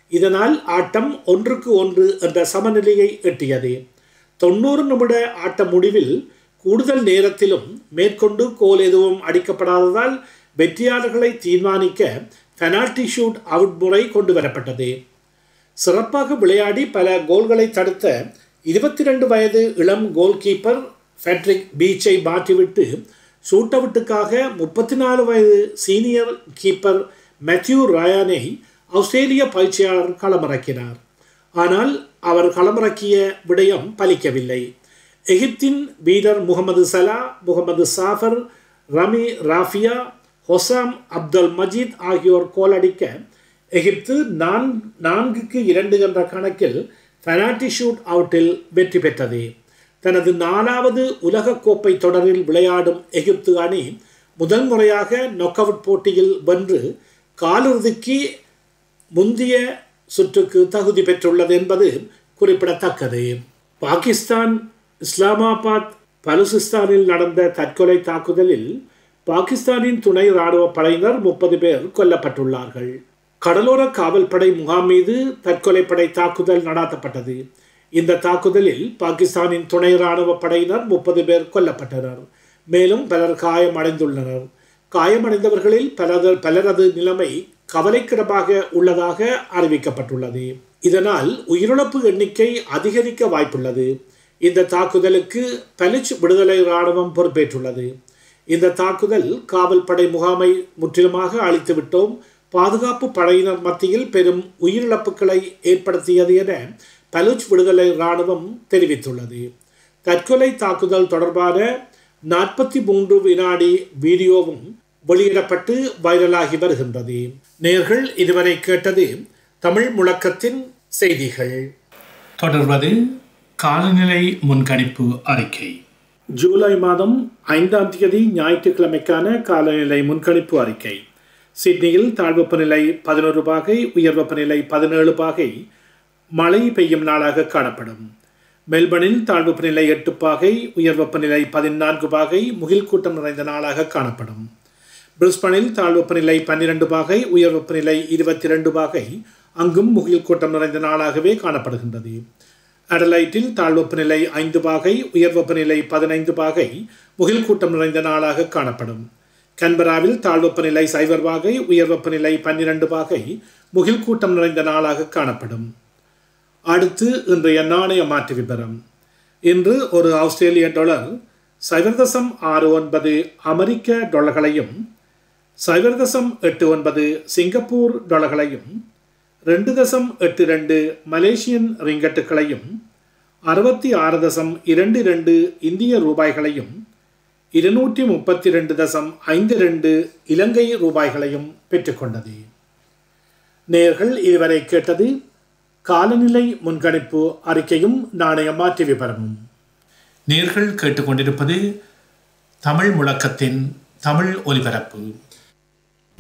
இதனால் ஆட்டம் ஒன்றுக்கு ஒன்று என்ற சமநிலையை எட்டியது தொண்ணூறு நிமிட ஆட்ட முடிவில் கூடுதல் நேரத்திலும் மேற்கொண்டு கோல் எதுவும் அடிக்கப்படாததால் வெற்றியாளர்களை தீர்மானிக்க பெனால்டி ஷூட் அவுட் முறை கொண்டு வரப்பட்டது சிறப்பாக விளையாடி பல கோல்களை தடுத்த இருபத்தி ரெண்டு வயது இளம் கோல் கீப்பர் ஃபெட்ரிக் பீச்சை மாற்றிவிட்டு ஷூட் அவுட்டுக்காக முப்பத்தி நாலு வயது சீனியர் கீப்பர் மேத்யூ ராயானை ஆஸ்திரேலிய பயிற்சியாளர் களமிறக்கினார் ஆனால் அவர் களமிறக்கிய விடயம் பலிக்கவில்லை எகிப்தின் வீரர் முகமது சலா முகமது சாஃபர் ரமி ராஃபியா ஹொசாம் அப்துல் மஜீத் ஆகியோர் கோலடிக்க எகிப்து நான் நான்குக்கு இரண்டு என்ற கணக்கில் பெனால்டி ஷூட் அவுட்டில் வெற்றி பெற்றது தனது நாலாவது உலகக்கோப்பை தொடரில் விளையாடும் எகிப்து அணி முதல் முறையாக நொக் அவுட் போட்டியில் வென்று காலிறுதிக்கு முந்தைய சுற்றுக்கு தகுதி பெற்றுள்ளது என்பது குறிப்பிடத்தக்கது பாகிஸ்தான் இஸ்லாமாபாத் பலுசிஸ்தானில் நடந்த தற்கொலை தாக்குதலில் பாகிஸ்தானின் துணை இராணுவ படையினர் முப்பது பேர் கொல்லப்பட்டுள்ளார்கள் கடலோர காவல்படை முகாம் மீது தற்கொலைப்படை தாக்குதல் நடாத்தப்பட்டது இந்த தாக்குதலில் பாகிஸ்தானின் துணை இராணுவ படையினர் முப்பது பேர் கொல்லப்பட்டனர் மேலும் பலர் காயமடைந்துள்ளனர் காயமடைந்தவர்களில் பலர் பலரது நிலைமை கவலைக்கிடமாக உள்ளதாக அறிவிக்கப்பட்டுள்ளது இதனால் உயிரிழப்பு எண்ணிக்கை அதிகரிக்க வாய்ப்புள்ளது இந்த தாக்குதலுக்கு பலிச் விடுதலை இராணுவம் பொறுப்பேற்றுள்ளது இந்த தாக்குதல் காவல்படை முகாமை முற்றிலுமாக அழித்துவிட்டோம் பாதுகாப்பு படையினர் மத்தியில் பெரும் உயிரிழப்புகளை ஏற்படுத்தியது என பலுச் விடுதலை இராணுவம் தெரிவித்துள்ளது தற்கொலை தாக்குதல் தொடர்பான நாற்பத்தி மூன்று வினாடி வீடியோவும் வெளியிடப்பட்டு வைரலாகி வருகின்றது நேர்கள் இதுவரை கேட்டது தமிழ் முழக்கத்தின் செய்திகள் தொடர்வது காலநிலை முன்கணிப்பு அறிக்கை ஜூலை மாதம் ஐந்தாம் தேதி ஞாயிற்றுக்கிழமைக்கான காலநிலை முன்கணிப்பு அறிக்கை சிட்னியில் தாழ்வெப்பநிலை பதினோரு பாகை உயர் வெப்பநிலை பதினேழு பாகை மழை பெய்யும் நாளாக காணப்படும் மெல்பர்னில் தாழ்வெப்பநிலை எட்டு பாகை உயர் வெப்பநிலை பதினான்கு பாகை முகில் கூட்டம் நிறைந்த நாளாக காணப்படும் பிரிஸ்பனில் தாழ்வெப்பநிலை பன்னிரண்டு பாகை உயர் வெப்பநிலை இருபத்தி ரெண்டு பாகை அங்கும் முகில் கூட்டம் நிறைந்த நாளாகவே காணப்படுகின்றது அடலைட்டில் தாழ்வெப்பநிலை ஐந்து பாகை உயர் வெப்பநிலை பதினைந்து பாகை முகில் கூட்டம் நிறைந்த நாளாக காணப்படும் கன்பராவில் தாழ்வெப்பநிலை சைபர் பாகை உயர் வெப்பநிலை பன்னிரண்டு பாகை முகில் கூட்டம் நிறைந்த நாளாக காணப்படும் அடுத்து இன்றைய நாணய மாற்று விபரம் இன்று ஒரு ஆஸ்திரேலிய டாலர் சைபர் தசம் ஆறு ஒன்பது அமெரிக்க டாலர்களையும் சைபர் தசம் எட்டு ஒன்பது சிங்கப்பூர் டாலர்களையும் ரெண்டு தசம் எட்டு ரெண்டு மலேசியன் ரிங்கட்டுகளையும் அறுபத்தி ஆறு தசம் இரண்டு இரண்டு இந்திய ரூபாய்களையும் இருநூற்றி முப்பத்தி ரெண்டு தசம் ஐந்து ரெண்டு இலங்கை ரூபாய்களையும் பெற்றுக்கொண்டது நேர்கள் இதுவரை கேட்டது காலநிலை முன்கணிப்பு அறிக்கையும் நாணய மாற்று விபரமும் நேர்கள் கேட்டுக்கொண்டிருப்பது தமிழ் முழக்கத்தின் தமிழ் ஒலிபரப்பு